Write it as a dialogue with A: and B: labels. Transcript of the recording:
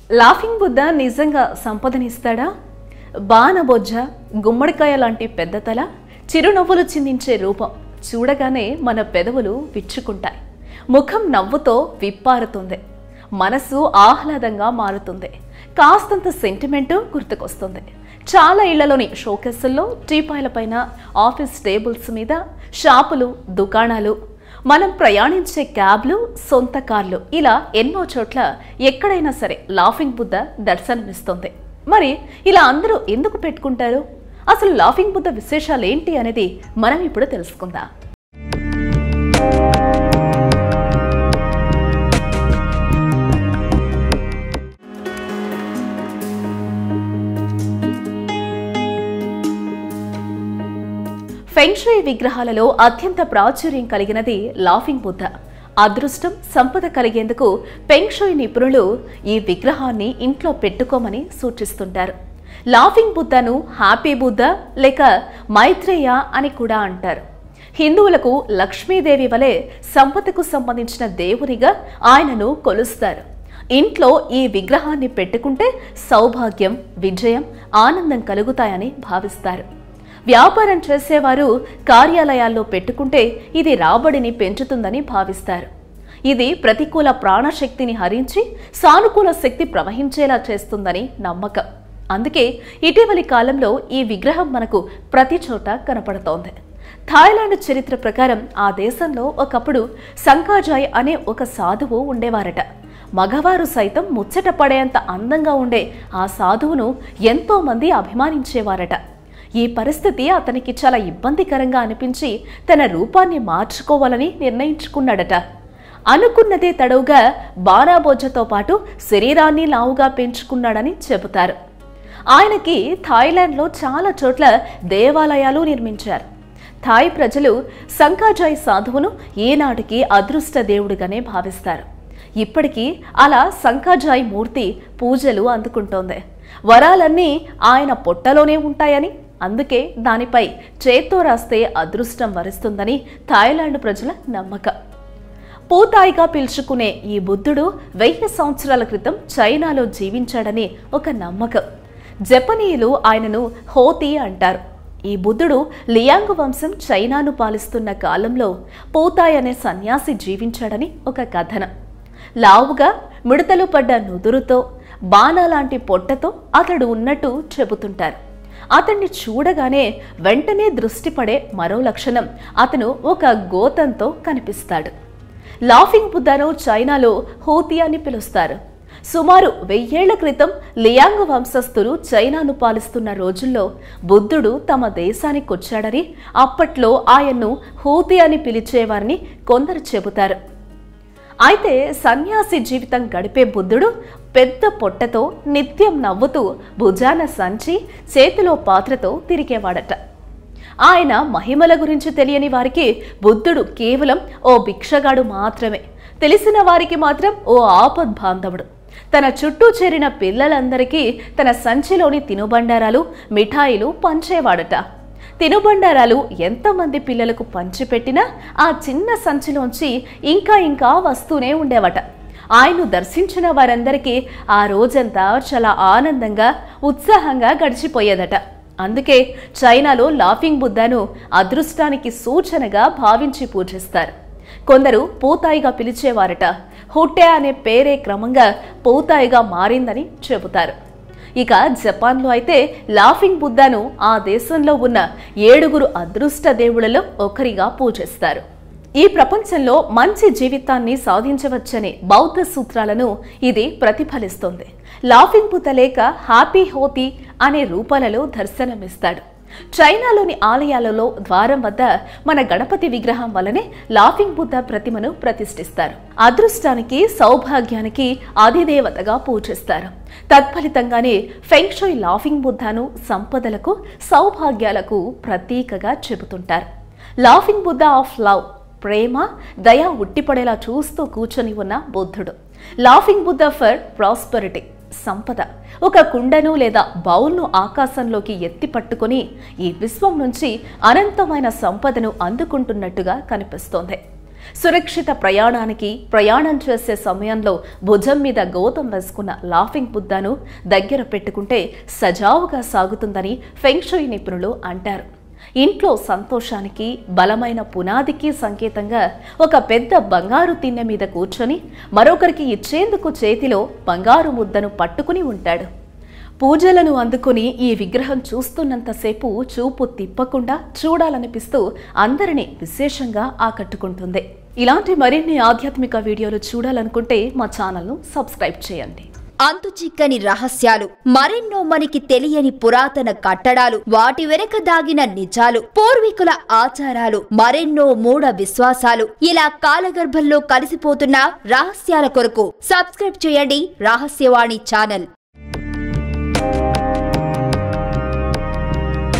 A: laughing Buddha నిజంగా సంపదనిస్తాడా బాణబొజ్జ గుమ్మడికాయ లాంటి పెద్ద తల చిరునవ్వులు చిందించే రూపం చూడగానే మన పెదవులు విచ్చుకుంటాయి ముఖం నవ్వుతో విప్పారుతుంది మనసు ఆహ్లాదంగా మారుతుంది కాస్తంత సెంటిమెంటు గుర్తుకొస్తుంది చాలా ఇళ్లలోని షోకేసుల్లో టీపాయలపైన ఆఫీస్ టేబుల్స్ మీద షాపులు దుకాణాలు మనం ప్రయాణించే క్యాబ్లు సొంత కార్లు ఇలా ఎన్నో చోట్ల ఎక్కడైనా సరే లాఫింగ్ బుద్ధ దర్శనమిస్తుంది మరి ఇలా అందరూ ఎందుకు పెట్టుకుంటారు అసలు లాఫింగ్ బుద్ధ విశేషాలు ఏంటి అనేది మనం ఇప్పుడు తెలుసుకుందాం ఫెంగ్షుయ్ విగ్రహాలలో అత్యంత ప్రాచుర్యం కలిగినది లాఫింగ్ బుద్ధ అదృష్టం సంపద కలిగేందుకు ఫెంగ్షుయ్ నిపుణులు ఈ విగ్రహాన్ని ఇంట్లో పెట్టుకోమని సూచిస్తుంటారు లాఫింగ్ బుద్ధను హ్యాపీ బుద్ధ లేక మైత్రేయ అని కూడా అంటారు హిందువులకు లక్ష్మీదేవి వలె సంపదకు సంబంధించిన దేవునిగా ఆయనను కొలుస్తారు ఇంట్లో ఈ విగ్రహాన్ని పెట్టుకుంటే సౌభాగ్యం విజయం ఆనందం కలుగుతాయని భావిస్తారు వ్యాపారం చేసేవారు కార్యాలయాల్లో పెట్టుకుంటే ఇది రాబడిని పెంచుతుందని భావిస్తారు ఇది ప్రతికూల ప్రాణశక్తిని హరించి సానుకూల శక్తి ప్రవహించేలా చేస్తుందని నమ్మకం అందుకే ఇటీవలి కాలంలో ఈ విగ్రహం మనకు ప్రతి చోట కనపడుతోంది థాయిలాండ్ చరిత్ర ప్రకారం ఆ దేశంలో ఒకప్పుడు సంకాజాయ్ అనే ఒక సాధువు ఉండేవారట మగవారు సైతం ముచ్చట పడేంత అందంగా ఉండే ఆ సాధువును ఎంతో మంది అభిమానించేవారట ఈ పరిస్థితి అతనికి చాలా ఇబ్బందికరంగా అనిపించి తన రూపాన్ని మార్చుకోవాలని నిర్ణయించుకున్నాడట అనుకున్నదే తడవుగా బారాబోజతో పాటు శరీరాన్ని లావుగా పెంచుకున్నాడని చెబుతారు ఆయనకి థాయిలాండ్లో చాలా చోట్ల దేవాలయాలు నిర్మించారు థాయ్ ప్రజలు సంకాజాయ్ సాధువును ఈనాటికి అదృష్ట దేవుడిగానే భావిస్తారు ఇప్పటికీ అలా సంకాజాయ్ మూర్తి పూజలు అందుకుంటోంది వరాలన్నీ ఆయన పొట్టలోనే ఉంటాయని అందుకే దానిపై చేత్తో రాస్తే అదృష్టం వరిస్తుందని థాయిలాండ్ ప్రజల నమ్మకం పూతాయిగా పిలుచుకునే ఈ బుద్ధుడు వెయ్యి సంవత్సరాల క్రితం చైనాలో జీవించాడని ఒక నమ్మకం జపనీయులు ఆయనను హోతి అంటారు ఈ బుద్ధుడు లియాంగ్ వంశం చైనాను పాలిస్తున్న కాలంలో పూతాయ్ అనే సన్యాసి జీవించాడని ఒక కథనం లావుగా మిడతలు పడ్డ నుదురుతో బాణ లాంటి పొట్టతో అతడు ఉన్నట్టు చెబుతుంటారు అతన్ని చూడగానే వెంటనే దృష్టి పడే మరో లక్షణం అతను ఒక గోతంతో కనిపిస్తాడు లాఫింగ్ బుద్ధను చైనాలో హూతి అని పిలుస్తారు సుమారు వెయ్యేళ్ల క్రితం లియాంగ్ వంశస్థులు చైనాను పాలిస్తున్న రోజుల్లో బుద్ధుడు తమ దేశానికి వచ్చాడని అప్పట్లో ఆయన్ను హూతి అని పిలిచేవారని కొందరు చెబుతారు అయితే సన్యాసి జీవితం గడిపే బుద్ధుడు పెద్ద పొట్టతో నిత్యం నవ్వుతూ భుజాన సంచి చేతిలో పాత్రతో తిరిగేవాడట ఆయన మహిమల గురించి తెలియని వారికి బుద్ధుడు కేవలం ఓ భిక్షగాడు మాత్రమే తెలిసిన వారికి మాత్రం ఓ ఆపద్బాంధవుడు తన చుట్టూ చేరిన పిల్లలందరికీ తన సంచిలోని తినుబండారాలు మిఠాయిలు పంచేవాడట తినుబండారాలు ఎంతమంది పిల్లలకు పంచిపెట్టినా ఆ చిన్న సంచిలోంచి ఇంకా ఇంకా వస్తూనే ఉండేవట ఆయన్ను దర్శించిన వారందరికీ ఆ రోజంతా చాలా ఆనందంగా ఉత్సాహంగా గడిచిపోయేదట అందుకే చైనాలో లాఫింగ్ బుద్ధను అదృష్టానికి సూచనగా భావించి పూజిస్తారు కొందరు పూతాయిగా పిలిచేవారట హుట్టే అనే పేరే క్రమంగా పూతాయిగా మారిందని చెబుతారు ఇక జపాన్లో అయితే లాఫింగ్ బుద్ధను ఆ దేశంలో ఉన్న ఏడుగురు అదృష్ట దేవుళ్ళలో ఒకరిగా పూజిస్తారు ఈ ప్రపంచంలో మంచి జీవితాన్ని సాధించవచ్చనే బౌద్ధ సూత్రాలను ఇది ప్రతిఫలిస్తుంది లాఫింగ్ బుద్ధ లేక హ్యాపీ హోతి అనే రూపాలలో దర్శనమిస్తాడు చైనాలోని ఆలయాలలో ద్వారం వద్ద మన గణపతి విగ్రహం వలనే లాఫింగ్ బుద్ధ ప్రతిమను ప్రతిష్ఠిస్తారు అదృష్టానికి సౌభాగ్యానికి అధిదేవతగా పూజిస్తారు తత్ఫలితంగానే ఫెంక్షోయ్ లాఫింగ్ బుద్ధను సంపదలకు సౌభాగ్యాలకు ప్రతీకగా చెబుతుంటారు లాఫింగ్ బుద్ధ ఆఫ్ లవ్ ప్రేమ దయ ఉట్టిపడేలా చూస్తూ కూర్చొని ఉన్న బుద్ధుడు లాఫింగ్ బుద్ధ ఫర్ ప్రాస్పరిటీ సంపద ఒక కుండను లేదా బౌల్ను ఆకాశంలోకి ఎత్తి పట్టుకొని ఈ విశ్వం నుంచి అనంతమైన సంపదను అందుకుంటున్నట్టుగా కనిపిస్తోంది సురక్షిత ప్రయాణానికి ప్రయాణం చేసే సమయంలో భుజం మీద గౌతం వేసుకున్న లాఫింగ్ బుద్ధను దగ్గర పెట్టుకుంటే సజావుగా సాగుతుందని ఫెంక్షుయి నిపుణులు అంటారు ఇంట్లో సంతోషానికి బలమైన పునాదికి సంకేతంగా ఒక పెద్ద బంగారు తిన్నె మీద కూర్చొని మరొకరికి ఇచ్చేందుకు చేతిలో బంగారు ముద్దను పట్టుకుని ఉంటాడు పూజలను అందుకుని ఈ విగ్రహం చూస్తున్నంతసేపు చూపు తిప్పకుండా చూడాలనిపిస్తూ అందరినీ విశేషంగా ఆకట్టుకుంటుంది ఇలాంటి మరిన్ని ఆధ్యాత్మిక వీడియోలు చూడాలనుకుంటే మా ఛానల్ను సబ్స్క్రైబ్ చేయండి
B: అంతు చిక్కని రహస్యాలు మరెన్నో మనకి తెలియని పురాతన కట్టడాలు వాటి వెనక దాగిన నిజాలు పూర్వీకుల ఆచారాలు మరెన్నో మూఢ విశ్వాసాలు ఇలా కాలగర్భంలో కలిసిపోతున్న రహస్యాల కొరకు సబ్స్క్రైబ్ చేయండి రహస్యవాణి ఛానల్